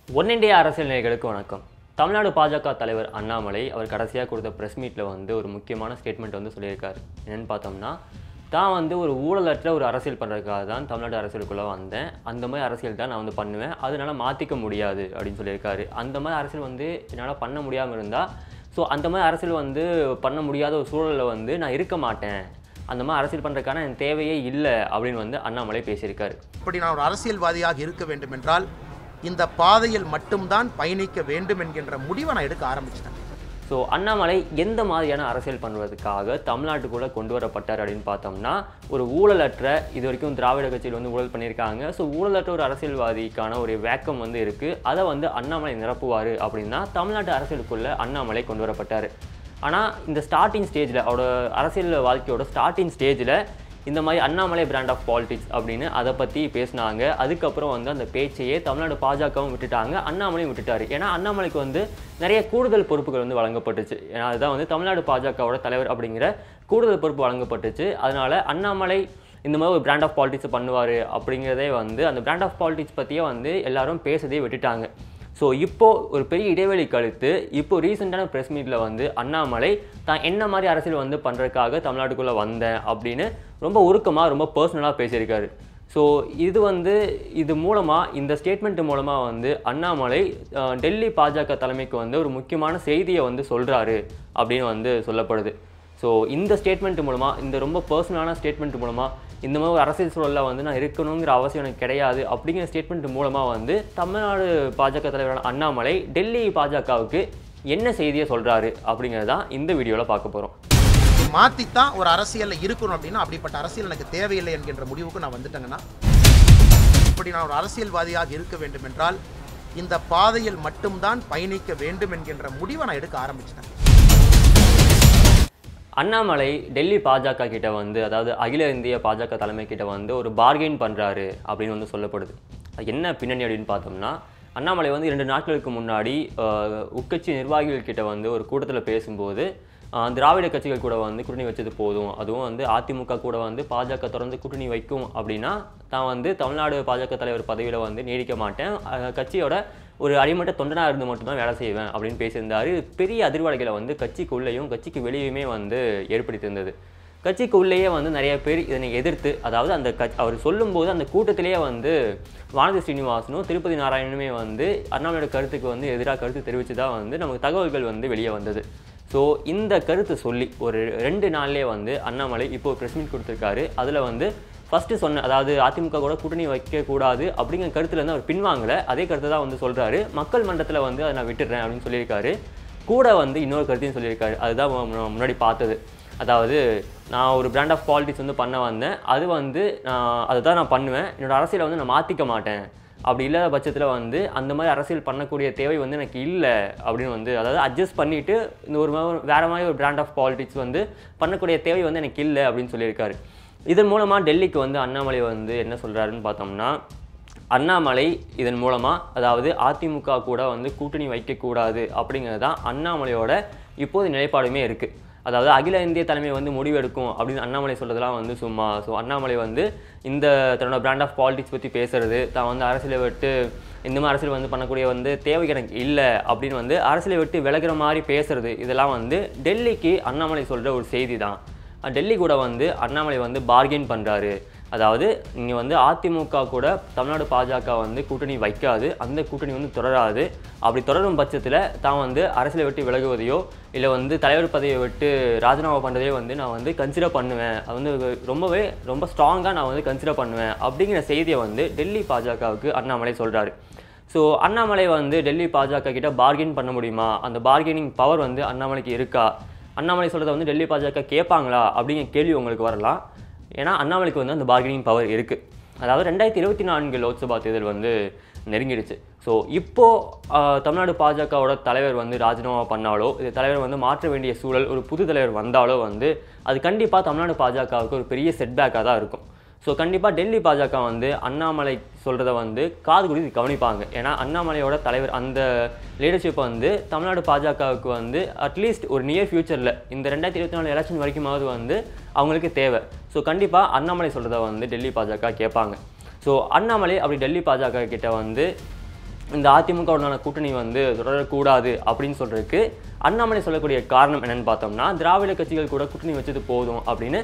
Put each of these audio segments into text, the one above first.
one India அரசியல் நேயர்களுக்கு வணக்கம் தமிழ்நாடு பாஜக தலைவர் அண்ணாமலை அவர் கடைசியாக கொடுத்த ப்ரெஸ் மீட்டில் வந்து ஒரு முக்கியமான ஸ்டேட்மெண்ட் வந்து சொல்லியிருக்காரு என்னன்னு பார்த்தோம்னா தான் வந்து ஒரு ஊழலற்ற ஒரு அரசியல் பண்ணுறதுக்காக தான் தமிழ்நாடு அரசியலுக்குள்ளே வந்தேன் அந்த மாதிரி அரசியல் தான் நான் வந்து பண்ணுவேன் அதனால மாற்றிக்க முடியாது அப்படின்னு சொல்லியிருக்காரு அந்த மாதிரி அரசியல் வந்து என்னால் பண்ண முடியாமல் இருந்தால் ஸோ அந்த மாதிரி அரசியல் வந்து பண்ண முடியாத ஒரு சூழலில் வந்து நான் இருக்க மாட்டேன் அந்த மாதிரி அரசியல் பண்ணுறதுக்கான எனக்கு தேவையே இல்லை அப்படின்னு வந்து அண்ணாமலை பேசியிருக்காரு இப்படி நான் ஒரு அரசியல்வாதியாக இருக்க வேண்டும் என்றால் இந்த பாதையில் மட்டும்தான் பயணிக்க வேண்டும் என்கின்ற முடிவை நான் எடுக்க ஆரம்பிச்சிட்டேன் ஸோ அண்ணாமலை எந்த மாதிரியான அரசியல் பண்ணுவதற்காக தமிழ்நாட்டுக்குள்ளே கொண்டு வரப்பட்டார் அப்படின்னு பார்த்தோம்னா ஒரு ஊழலற்ற இது வரைக்கும் திராவிட கட்சியில் வந்து ஊழல் பண்ணியிருக்காங்க ஸோ ஊழலற்ற ஒரு அரசியல்வாதிக்கான ஒரு வேக்கம் வந்து இருக்குது அதை வந்து அண்ணாமலை நிரப்புவார் அப்படின்னா தமிழ்நாட்டு அரசியலுக்குள்ளே அண்ணாமலை கொண்டு வரப்பட்டார் ஆனால் இந்த ஸ்டார்டிங் ஸ்டேஜில் அவரோட அரசியல் வாழ்க்கையோட ஸ்டார்டிங் ஸ்டேஜில் இந்த மாதிரி அண்ணாமலை பிராண்ட் ஆஃப் பாலிடிக்ஸ் அப்படின்னு அதை பற்றி பேசினாங்க அதுக்கப்புறம் வந்து அந்த பேச்சையே தமிழ்நாடு பாஜகவும் விட்டுட்டாங்க அண்ணாமலையும் விட்டுட்டாரு ஏன்னா அண்ணாமலைக்கு வந்து நிறைய கூடுதல் பொறுப்புகள் வந்து வழங்கப்பட்டுச்சு ஏன்னா அதுதான் வந்து தமிழ்நாடு பாஜகவோட தலைவர் அப்படிங்கிற கூடுதல் பொறுப்பு வழங்கப்பட்டுச்சு அதனால அண்ணாமலை இந்த மாதிரி ஒரு பிராண்ட் ஆஃப் பாலிடிக்ஸ் பண்ணுவார் அப்படிங்கிறதே வந்து அந்த பிராண்ட் ஆஃப் பாலிடிக்ஸ் பற்றியே வந்து எல்லாரும் பேசுறதே விட்டுட்டாங்க ஸோ இப்போ ஒரு பெரிய இடைவெளி கழித்து இப்போ ரீசெண்டான ப்ரெஸ் மீட்டில் வந்து அண்ணாமலை தான் என்ன மாதிரி அரசியல் வந்து பண்ணுறதுக்காக தமிழ்நாட்டுக்குள்ளே வந்தேன் அப்படின்னு ரொம்ப உருக்கமாக ரொம்ப பர்சனலாக பேசியிருக்காரு ஸோ இது வந்து இது மூலமாக இந்த ஸ்டேட்மெண்ட் மூலமாக வந்து அண்ணாமலை அஹ், டெல்லி பாஜக தலைமைக்கு வந்து ஒரு முக்கியமான செய்தியை வந்து சொல்கிறாரு அப்படின்னு வந்து சொல்லப்படுது ஸோ இந்த ஸ்டேட்மெண்ட் மூலமாக இந்த ரொம்ப பர்சனலான ஸ்டேட்மெண்ட் மூலமாக இந்த மாதிரி ஒரு அரசியல் சூழலில் வந்து நான் இருக்கணுங்கிற அவசியம் எனக்கு கிடையாது அப்படிங்கிற ஸ்டேட்மெண்ட் மூலமாக வந்து தமிழ்நாடு பாஜக தலைவரான அண்ணாமலை டெல்லி பாஜகவுக்கு என்ன செய்தியை சொல்கிறாரு அப்படிங்கிறது தான் இந்த வீடியோவில் பார்க்க போகிறோம் மாற்றித்தான் ஒரு அரசியலில் இருக்கணும் அப்படின்னா அப்படிப்பட்ட அரசியல் எனக்கு தேவையில்லை என்கின்ற முடிவுக்கு நான் வந்துட்டேங்கன்னா இப்படி நான் ஒரு அரசியல்வாதியாக இருக்க வேண்டும் என்றால் இந்த பாதையில் மட்டும்தான் பயணிக்க வேண்டும் என்கின்ற முடிவை நான் எடுக்க ஆரம்பிச்சிட்டேன் அண்ணாமலை டெல்லி பாஜக கிட்ட வந்து அதாவது அகில இந்திய பாஜக தலைமை கிட்ட வந்து ஒரு பார்கெயின் பண்ணுறாரு அப்படின்னு வந்து சொல்லப்படுது அது என்ன பின்னணி அப்படின்னு பார்த்தோம்னா அண்ணாமலை வந்து இரண்டு நாட்களுக்கு முன்னாடி அஹ், உட்கட்சி நிர்வாகிகள் கிட்ட வந்து ஒரு கூட்டத்தில் பேசும்போது அஹ், திராவிட கட்சிகள் கூட வந்து கூட்டணி வச்சது போதும் அதுவும் வந்து அதிமுக கூட வந்து பாஜக தொடர்ந்து கூட்டணி வைக்கும் அப்படின்னா தான் வந்து தமிழ்நாடு பாஜக தலைவர் பதவியில் வந்து நீடிக்க மாட்டேன் அஹ், கட்சியோட ஒரு அடிமட்ட தொண்டனாக இருந்து மட்டும்தான் வேலை செய்வேன் அப்படின்னு பேசியிருந்தாரு பெரிய அதிர்வலைகளை வந்து கட்சிக்குள்ளேயும் கட்சிக்கு வெளியுமே வந்து ஏற்படுத்தியிருந்தது கட்சிக்கு உள்ளேயே வந்து நிறைய பேர் இதனை எதிர்த்து அதாவது அந்த கட்சி அவர் சொல்லும்போது அந்த கூட்டத்திலேயே வந்து வானதி ஸ்ரீனிவாசனும் திருப்பதி நாராயணனுமே வந்து அண்ணாமலையோட கருத்துக்கு வந்து எதிராக கருத்து தெரிவித்து தான் வந்து நமக்கு தகவல்கள் வந்து வெளியே வந்தது ஸோ இந்த கருத்து சொல்லி ஒரு ரெண்டு நாள்லேயே வந்து அண்ணாமலை இப்போ ப்ரெஸ் மீட் கொடுத்துருக்காரு அதில் வந்து ஃபஸ்ட்டு சொன்ன அதாவது அதிமுக கூட கூட்டணி வைக்கக்கூடாது அப்படிங்கிற கருத்துல இருந்து அவர் பின்வாங்கல அதே கருத்தை தான் வந்து சொல்கிறாரு மக்கள் மன்றத்தில் வந்து அதை நான் விட்டுடுறேன் அப்படின்னு சொல்லியிருக்காரு கூட வந்து இன்னொரு கருத்தையும் சொல்லியிருக்காரு அதுதான் மு- மு- முன்னாடி பார்த்தது அதாவது நான் ஒரு பிராண்ட் ஆஃப் பாலிடிக்ஸ் வந்து பண்ண வந்தேன் அது வந்து நான் அதை தான் நான் பண்ணுவேன் என்னோட அரசியலை வந்து நான் மாற்றிக்க மாட்டேன் அப்படி இல்லாத பட்சத்தில் வந்து அந்த மாதிரி அரசியல் பண்ணக்கூடிய தேவை வந்து எனக்கு இல்லை அப்படின்னு வந்து அதாவது அட்ஜஸ்ட் பண்ணிவிட்டு இந்த ஒரு மாதிரி வேறு மாதிரி ஒரு பிராண்ட் ஆஃப் பாலிடிக்ஸ் வந்து பண்ணக்கூடிய தேவை வந்து எனக்கு இல்லை அப்படின்னு சொல்லியிருக்காரு இதன் மூலமாக டெல்லிக்கு வந்து அண்ணாமலை வந்து என்ன சொல்கிறாருன்னு பார்த்தோம்னா அண்ணாமலை இதன் மூலமாக அதாவது அதிமுக கூட வந்து கூட்டணி வைக்கக்கூடாது அப்படிங்கிறது தான் அண்ணாமலையோட இப்போது நிலைப்பாடுமே இருக்குது அதாவது அகில இந்திய தலைமை வந்து முடிவெடுக்கும் அப்படின்னு அண்ணாமலை சொல்கிறதுலாம் வந்து சும்மா ஸோ அண்ணாமலை வந்து இந்த தன்னோட பிராண்ட் ஆஃப் பாலிடிக்ஸ் பற்றி பேசுறது தான் வந்து அரசியலை விட்டு இந்த மாதிரி அரசியல் வந்து பண்ணக்கூடிய வந்து தேவை எனக்கு இல்லை அப்படின்னு வந்து அரசியலை விட்டு விலகுற மாதிரி பேசுறது இதெல்லாம் வந்து டெல்லிக்கு அண்ணாமலை சொல்கிற ஒரு செய்தி தான் அஹ் டெல்லி கூட வந்து அண்ணாமலை வந்து பார்கெயின் பண்ணுறாரு அதாவது இங்கே வந்து அதிமுக கூட தமிழ்நாடு பாஜக வந்து கூட்டணி வைக்காது அந்த கூட்டணி வந்து தொடராது அப்படி தொடரும் பட்சத்தில் தான் வந்து அரசியலை விட்டு விலகுவதையோ இல்லை வந்து தலைவர் பதவியை விட்டு ராஜினாமா பண்ணுறதையோ வந்து நான் வந்து கன்சிடர் பண்ணுவேன் அது வந்து ரொம்பவே ரொம்ப ஸ்ட்ராங்காக நான் வந்து கன்சிடர் பண்ணுவேன் அப்படிங்கிற செய்தியை வந்து டெல்லி பாஜகவுக்கு அண்ணாமலை சொல்கிறாரு ஸோ அண்ணாமலை வந்து டெல்லி பாஜக கிட்ட பார்கெயின் பண்ண முடியுமா அந்த பார்கெனிங் பவர் வந்து அண்ணாமலைக்கு இருக்கா அண்ணாமலை சொல்கிறத வந்து டெல்லி பாஜக கேட்பாங்களா அப்படிங்கிற கேள்வி உங்களுக்கு வரலாம் ஏன்னா அண்ணாமலைக்கு வந்து அந்த பார்கெனிங் பவர் இருக்குது அதாவது ரெண்டாயிரத்தி இருபத்தி நான்கு லோக்சபா தேர்தல் வந்து நெருங்கிடுச்சு ஸோ இப்போது தமிழ்நாடு பாஜகவோட தலைவர் வந்து ராஜினாமா பண்ணாலோ இது தலைவர் வந்து மாற்ற வேண்டிய சூழல் ஒரு புது தலைவர் வந்தாலோ வந்து அது கண்டிப்பாக தமிழ்நாடு பாஜகவுக்கு ஒரு பெரிய செட்பேக்காக தான் இருக்கும் ஸோ கண்டிப்பாக டெல்லி பாஜக வந்து அண்ணாமலை சொல்கிறத வந்து காது கொடுத்து கவனிப்பாங்க ஏன்னா அண்ணாமலையோட தலைவர் அந்த லீடர்ஷிப் வந்து தமிழ்நாடு பாஜகவுக்கு வந்து அட்லீஸ்ட் ஒரு நியர் ஃபியூச்சரில் இந்த ரெண்டாயிரத்தி இருபத்தி நாலு எலெக்ஷன் வரைக்குமாவது வந்து அவங்களுக்கு தேவை ஸோ கண்டிப்பாக அண்ணாமலை சொல்கிறத வந்து டெல்லி பாஜக கேட்பாங்க ஸோ அண்ணாமலை அப்படி டெல்லி பாஜக கிட்ட வந்து இந்த அதிமுகவுடனான கூட்டணி வந்து தொடரக்கூடாது அப்படின்னு சொல்றதுக்கு அண்ணாமலை சொல்லக்கூடிய காரணம் என்னன்னு பார்த்தோம்னா திராவிட கட்சிகள் கூட கூட்டணி வச்சது போதும் அப்படின்னு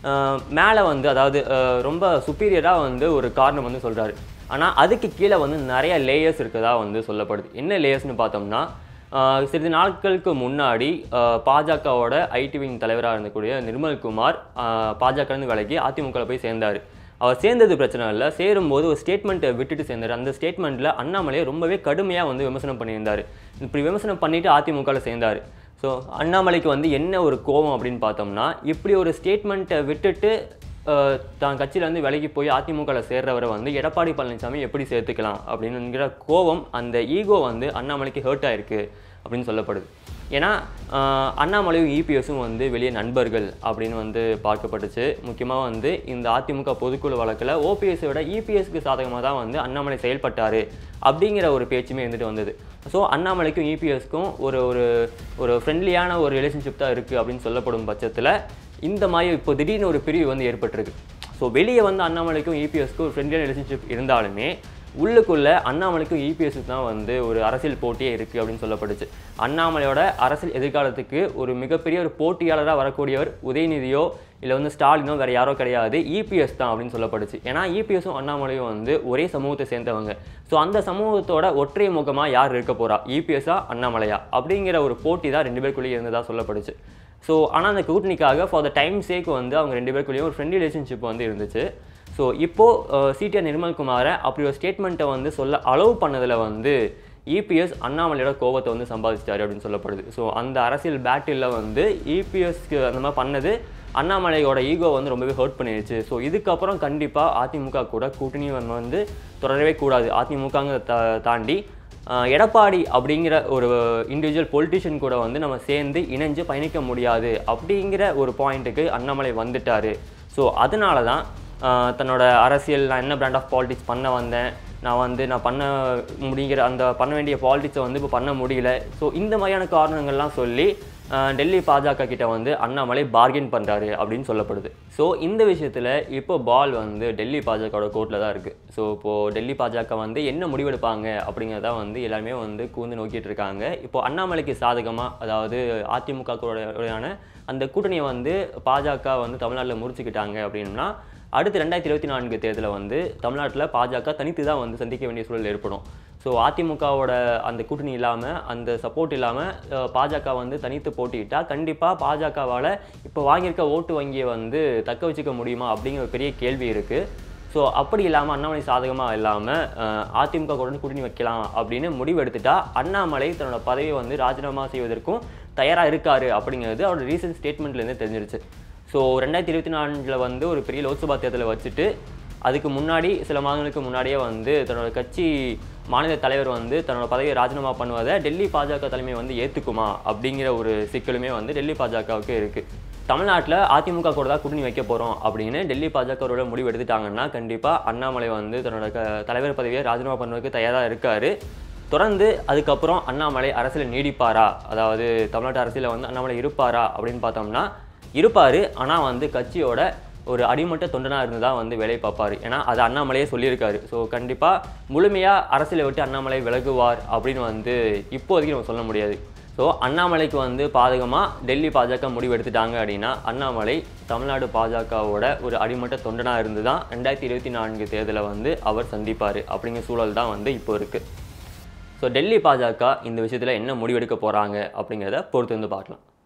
மேலே வந்து அதாவது அஹ், ரொம்ப சுப்பீரியராக வந்து ஒரு காரணம் வந்து சொல்கிறாரு ஆனால் அதுக்கு கீழே வந்து நிறைய லேயர்ஸ் இருக்கதா வந்து சொல்லப்படுது என்ன லேயர்ஸ்னு பார்த்தோம்னா ஆஹ் சிறிது நாட்களுக்கு முன்னாடி ஆஹ் பாஜகவோட ஐடி விங் தலைவராக இருந்தக்கூடிய நிர்மல்குமார் பாஜகலேருந்து விலகி அதிமுகவில் போய் சேர்ந்தார் அவர் சேர்ந்தது பிரச்சனை இல்லை சேரும்போது ஒரு ஸ்டேட்மெண்ட்டை விட்டுட்டு சேர்ந்தார் அந்த ஸ்டேட்மெண்ட்டில் அண்ணாமலையை ரொம்பவே கடுமையாக வந்து விமர்சனம் பண்ணியிருந்தார் இப்படி விமர்சனம் பண்ணிட்டு அதிமுகவில் சேர்ந்தார் ஸோ அண்ணாமலைக்கு வந்து என்ன ஒரு கோபம் அப்படின்னு பார்த்தோம்னா இப்படி ஒரு ஸ்டேட்மெண்ட்டை விட்டுட்டு அஹ், தான் கட்சியிலேருந்து விலகி போய் அதிமுகவில் சேர்றவரை வந்து எடப்பாடி பழனிசாமி எப்படி சேர்த்துக்கலாம் அப்படின்னுங்கிற கோபம் அந்த ஈகோ வந்து அண்ணாமலைக்கு ஹர்ட் ஆயிருக்கு அப்படின்னு சொல்லப்படுது ஏன்னா அஹ், அண்ணாமலையும் இபிஎஸும் வந்து வெளியே நண்பர்கள் அப்படின்னு வந்து பார்க்கப்பட்டுச்சு முக்கியமாக வந்து இந்த அதிமுக பொதுக்குழு வழக்கில் ஓபிஎஸை விட இபிஎஸ்க்கு சாதகமாக தான் வந்து அண்ணாமலை செயல்பட்டார் அப்படிங்கிற ஒரு பேச்சுமே இருந்துட்டு வந்தது ஸோ அண்ணாமலைக்கும் இபிஎஸ்க்கும் ஒரு ஒரு ஒரு ஃப்ரெண்ட்லியான ஒரு ரிலேஷன்ஷிப் தான் இருக்குது அப்படின்னு சொல்லப்படும் பட்சத்தில் இந்த மாதிரி இப்போ திடீர்னு ஒரு பிரிவு வந்து ஏற்பட்டிருக்கு ஸோ வெளியே வந்து அண்ணாமலைக்கும் இபிஎஸ்க்கும் ஒரு ஃப்ரெண்ட்லியான ரிலேஷன்ஷிப் இருந்தாலுமே உள்ளுக்குள்ள அண்ணாமலைக்கும் இபிஎஸ்க்கு தான் வந்து ஒரு அரசியல் போட்டியே இருக்குது அப்படின்னு சொல்லப்படுச்சு அண்ணாமலையோட அரசியல் எதிர்காலத்துக்கு ஒரு மிகப்பெரிய ஒரு போட்டியாளராக வரக்கூடியவர் உதயநிதியோ இல்லை வந்து ஸ்டாலினோ வேறு யாரோ கிடையாது இபிஎஸ் தான் அப்படின்னு சொல்லப்படுச்சு ஏன்னா இபிஎஸும் அண்ணாமலையும் வந்து ஒரே சமூகத்தை சேர்ந்தவங்க ஸோ அந்த சமூகத்தோட ஒற்றை முகமாக யார் இருக்க போகிறா இபிஎஸ்ஸா அண்ணாமலையா அப்படிங்கிற ஒரு போட்டி தான் ரெண்டு பேருக்குள்ளேயே இருந்ததாக சொல்லப்படுச்சு ஸோ ஆனால் அந்த கூட்டணிக்காக ஃபார் த டைம் சேக் வந்து அவங்க ரெண்டு பேருக்குள்ளேயும் ஒரு ஃப்ரெண்ட்லி ரிலேஷன்ஷிப் வந்து இருந்துச்சு ஸோ இப்போது சிடிஆர் நிர்மல்குமாரை அப்படி ஒரு ஸ்டேட்மெண்ட்டை வந்து சொல்ல அலோவ் பண்ணதில் வந்து இபிஎஸ் அண்ணாமலையோட கோபத்தை வந்து சம்பாதிச்சிட்டாரு அப்படின்னு சொல்லப்படுது ஸோ அந்த அரசியல் பேட்டிலில் வந்து இபிஎஸ்க்கு அந்த மாதிரி பண்ணது அண்ணாமலையோட ஈகோ வந்து ரொம்பவே ஹர்ட் பண்ணிடுச்சு ஸோ இதுக்கப்புறம் கண்டிப்பாக அதிமுக கூட கூட்டணி வந்து வந்து தொடரவே கூடாது அதிமுகங்க தா தாண்டி ஆஹ் எடப்பாடி அப்படிங்கிற ஒரு இண்டிவிஜுவல் பொலிட்டிஷியன் கூட வந்து நம்ம சேர்ந்து இணைஞ்சு பயணிக்க முடியாது அப்படிங்கிற ஒரு பாயிண்ட்டுக்கு அண்ணாமலை வந்துட்டாரு ஸோ அதனால தான் ஆஹ் தன்னோட அரசியல் நான் என்ன பிராண்ட் ஆஃப் பாலிடிக்ஸ் பண்ண வந்தேன் நான் வந்து நான் பண்ண முடிகிற அந்த பண்ண வேண்டிய பாலிடிக்ஸை வந்து இப்போ பண்ண முடியல ஸோ இந்த மாதிரியான காரணங்கள்லாம் சொல்லி ஆஹ் டெல்லி பாஜக கிட்ட வந்து அண்ணாமலை பார்கெயின் பண்ணுறாரு அப்படின்னு சொல்லப்படுது ஸோ இந்த விஷயத்தில் இப்போ பால் வந்து டெல்லி பாஜகவோட கோர்ட்டில் தான் இருக்குது ஸோ இப்போது டெல்லி பாஜக வந்து என்ன முடிவெடுப்பாங்க அப்படிங்கிறத வந்து எல்லாருமே வந்து கூர்ந்து நோக்கிட்டு இருக்காங்க இப்போ அண்ணாமலைக்கு சாதகமாக அதாவது அதிமுக கூடயான அந்த கூட்டணியை வந்து பாஜக வந்து தமிழ்நாட்டில் முறிச்சுக்கிட்டாங்க அப்படின்னா அடுத்து ரெண்டாயிரத்தி இருபத்தி நான்கு தேர்தலில் வந்து தமிழ்நாட்டில் பாஜக தனித்து தான் வந்து சந்திக்க வேண்டிய சூழல் ஏற்படும் ஸோ அதிமுகவோட அந்த கூட்டணி இல்லாமல் அந்த சப்போர்ட் இல்லாமல் பாஜக வந்து தனித்து போட்டியிட்டா கண்டிப்பாக பாஜகவால் இப்போ வாங்கியிருக்க ஓட்டு வங்கியை வந்து தக்க வச்சுக்க முடியுமா அப்படிங்கிற ஒரு பெரிய கேள்வி இருக்குது ஸோ அப்படி இல்லாமல் அண்ணாமலை சாதகமாக இல்லாமல் அதிமுக கூட கூட்டணி வைக்கலாம் அப்படின்னு முடிவு எடுத்துட்டா அண்ணாமலை தன்னோட பதவியை வந்து ராஜினாமா செய்வதற்கும் தயாராக இருக்காரு அப்படிங்கிறது அவரோட ரீசன்ட் ஸ்டேட்மெண்ட்லேருந்து தெரிஞ்சிருச்சு ஸோ ரெண்டாயிரத்தி இருபத்தி நான்கில் வந்து ஒரு பெரிய லோக்சபா தேர்தலை வச்சுட்டு அதுக்கு முன்னாடி சில மாதங்களுக்கு முன்னாடியே வந்து தன்னோட கட்சி மாநில தலைவர் வந்து தன்னோட பதவியை ராஜினாமா பண்ணுவதை டெல்லி பாஜக தலைமை வந்து ஏற்றுக்குமா அப்படிங்கிற ஒரு சிக்கலுமே வந்து டெல்லி பாஜகவுக்கு இருக்குது தமிழ்நாட்டில் அதிமுக கூட தான் கூட்டணி வைக்க போகிறோம் அப்படின்னு டெல்லி பாஜகவோட முடிவு எடுத்துட்டாங்கன்னா கண்டிப்பாக அண்ணாமலை வந்து தன்னோட க தலைவர் பதவியை ராஜினாமா பண்ணுவதற்கு தயாராக இருக்கார் தொடர்ந்து அதுக்கப்புறம் அண்ணாமலை அரசியல் நீடிப்பாரா அதாவது தமிழ்நாட்டு அரசியலில் வந்து அண்ணாமலை இருப்பாரா அப்படின்னு பார்த்தோம்னா இருப்பார் ஆனால் வந்து கட்சியோட ஒரு அடிமட்ட தொண்டனாக இருந்து தான் வந்து வேலையை பார்ப்பார் ஏன்னா அது அண்ணாமலையே சொல்லியிருக்காரு ஸோ கண்டிப்பாக முழுமையாக அரசியலை விட்டு அண்ணாமலை விலகுவார் அப்படின்னு வந்து இப்போதைக்கு நம்ம சொல்ல முடியாது ஸோ அண்ணாமலைக்கு வந்து பாதகமாக டெல்லி பாஜக முடிவு எடுத்துட்டாங்க அப்படின்னா அண்ணாமலை தமிழ்நாடு பாஜகவோட ஒரு அடிமட்ட தொண்டனாக இருந்து தான் ரெண்டாயிரத்தி இருபத்தி நான்கு தேர்தலை வந்து அவர் சந்திப்பார் அப்படிங்கிற சூழல் தான் வந்து இப்போ இருக்குது ஸோ டெல்லி பாஜக இந்த விஷயத்தில் என்ன முடிவெடுக்க போகிறாங்க அப்படிங்கிறத பொறுத்து வந்து பார்க்கலாம்